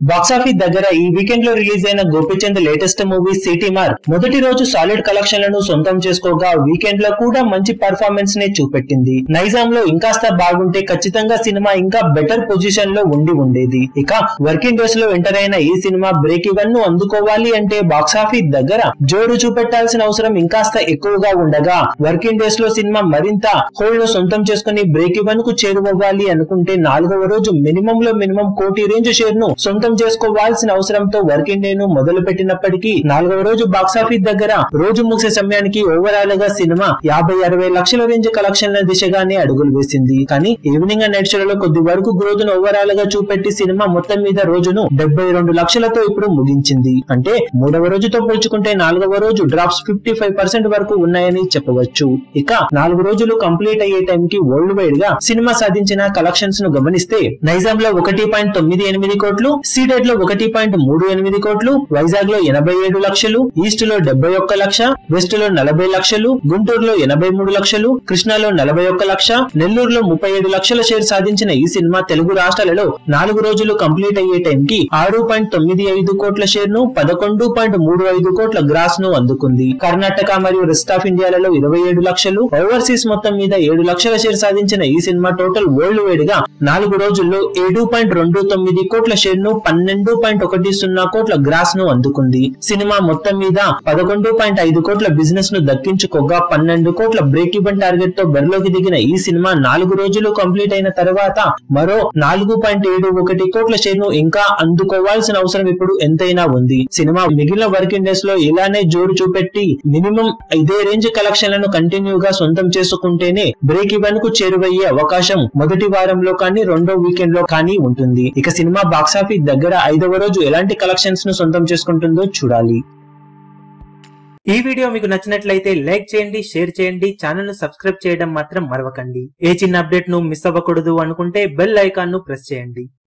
box office దగ్గర ఈ weekend లో రిలీజ్ అయిన గోపిచంద్ లేటెస్ట్ మూవీ సిటీ మార్ మొదటి రోజు సాలిడ్ కలెక్షన్లను సొంతం చేసుకోగా వీకెండ్ లో కూడా మంచి పర్ఫార్మెన్స్ నే చూపెట్టింది నైజాం లో ఇంకాస్త బాగుంటే ఖచ్చితంగా సినిమా ఇంకా బెటర్ పొజిషన్ లో ఉండి ఉండేది ఇక వర్కింగ్ డేస్ లో ఎంటర్ అయిన ఈ సినిమా బ్రేక్ ఈవెన్ ను అందుకోవాలి అంటే బాక్సాఫీస్ దగ్గర జోరు చూపెట్టాల్సిన అవసరం ఇంకాస్త ఎక్కువగా ఉండగా వర్కింగ్ డేస్ లో సినిమా మరింత హోల్డ్ ను సొంతం చేసుకుని బ్రేక్ ఈవెన్ కు చేరువవ్వాలి అనుకుంటే నాలుగవ రోజు మినిమం లో మినిమం కోటి రేంజ్ షేర్ ను సొంతం చేసుకోవాల్సిన అవసరంతో వర్కింగ్ డే ను మొదలు పెట్టినప్పటికీ నాలుగవ రోజు బాక్సాఫీస్ దగ్గర రోజు ముగిసే సమయానికి ఓవరాల్ గా సినిమా యాభై అరవై లక్షల రేంజ్ కలెక్షన్ల దిశగానే అడుగులు వేసింది కానీ ఈవినింగ్ అండ్ నైట్ షోలలో కొద్ది వరకు గ్రోత్ ను ఓవరాల్ గా చూపెట్టి సినిమా మొత్తం మీద రోజును డెబ్బై రెండు లక్షలతో ఇప్పుడు ముగించింది అంటే మూడవ రోజుతో పోల్చుకుంటే నాలుగవ రోజు డ్రాప్స్ ఫిఫ్టీ ఫైవ్ పర్సెంట్ వరకు ఉన్నాయని చెప్పవచ్చు ఇక నాలుగు రోజులు కంప్లీట్ అయ్యే టైం కి వరల్డ్ వైడ్ గా సినిమా సాధించిన కలెక్షన్స్ ను గమనిస్తే నైజాం లో ఒకటి పాయింట్ తొమ్మిది ఎనిమిది కోట్లు సీడెడ్ లో ఒకటి పాయింట్ మూడు ఎనిమిది కోట్లు వైజాగ్ లో ఎనభై ఏడు లక్షలు ఈస్ట్ లో డెబ్బై ఒక్క లక్ష వెస్ట్ లో నలభై లక్షలు గుంటూరులో ఎనభై మూడు లక్షలు కృష్ణాలో నలభై ఒక్క లక్ష నెల్లూరులో ముప్పై ఏడు లక్షల షేర్ సాధించిన ఈ సినిమా తెలుగు రాష్ట్రాలలో నాలుగు రోజులు కంప్లీట్ అయ్యే టైం కి ఆరు పాయింట్ తొమ్మిది ఐదు కోట్ల షేర్ ను పదకొండు పాయింట్ మూడు ఐదు కోట్ల గ్రాస్ ను అందుకుంది కర్ణాటక మరియు రెస్ట్ ఆఫ్ ఇండియాలలో ఇరవై ఏడు లక్షలు ఓవర్సీస్ మొత్తం మీద ఏడు లక్షల షేర్ సాధించిన ఈ సినిమా టోటల్ వరల్డ్ వైడ్ గా నాలుగు రోజుల్లో ఏడు పాయింట్ రెండు తొమ్మిది కోట్ల షేర్ ను పన్నెండు పాయింట్ ఒకటి సున్నా కోట్ల గ్రాస్ ను అందుకుంది సినిమా మొత్తం మీద పదకొండు పాయింట్ ఐదు కోట్ల బిజినెస్ ను దక్కించుకోగా పన్నెండు కోట్ల బ్రేక్ ఈవెన్ టార్గెట్ తో బరిలోకి దిగిన ఈ సినిమా నాలుగు రోజులు కంప్లీట్ అయిన తర్వాత మరో నాలుగు పాయింట్ ఏడు ఒకటి కోట్ల షేర్ ను ఇంకా అందుకోవాల్సిన అవసరం ఇప్పుడు ఎంతైనా ఉంది సినిమా మిగిలిన వర్కింగ్ డేస్ లో ఇలానే జోరు చూపెట్టి మినిమం ఇదే రేంజ్ కలెక్షన్లను కంటిన్యూ గా సొంతం చేసుకుంటేనే బ్రేక్ ఈవెన్ కు చేరువయ్యే అవకాశం మొదటి వారంలో కానీ రెండో వీకెండ్ లో కానీ ఉంటుంది ఇక సినిమా బాక్సాఫీస్ దగ్గర ఐదవ రోజు ఎలాంటి కలెక్షన్స్ ను సొంతం చేసుకుంటుందో చూడాలి ఈ వీడియో మీకు నచ్చినట్లయితే లైక్ చేయండి షేర్ చేయండి ఛానల్ ను సబ్స్క్రైబ్ చేయడం మాత్రం మరవకండి ఏ చిన్న అప్డేట్ ను మిస్ అవ్వకూడదు అనుకుంటే బెల్ ఐకాన్ ను ప్రెస్ చేయండి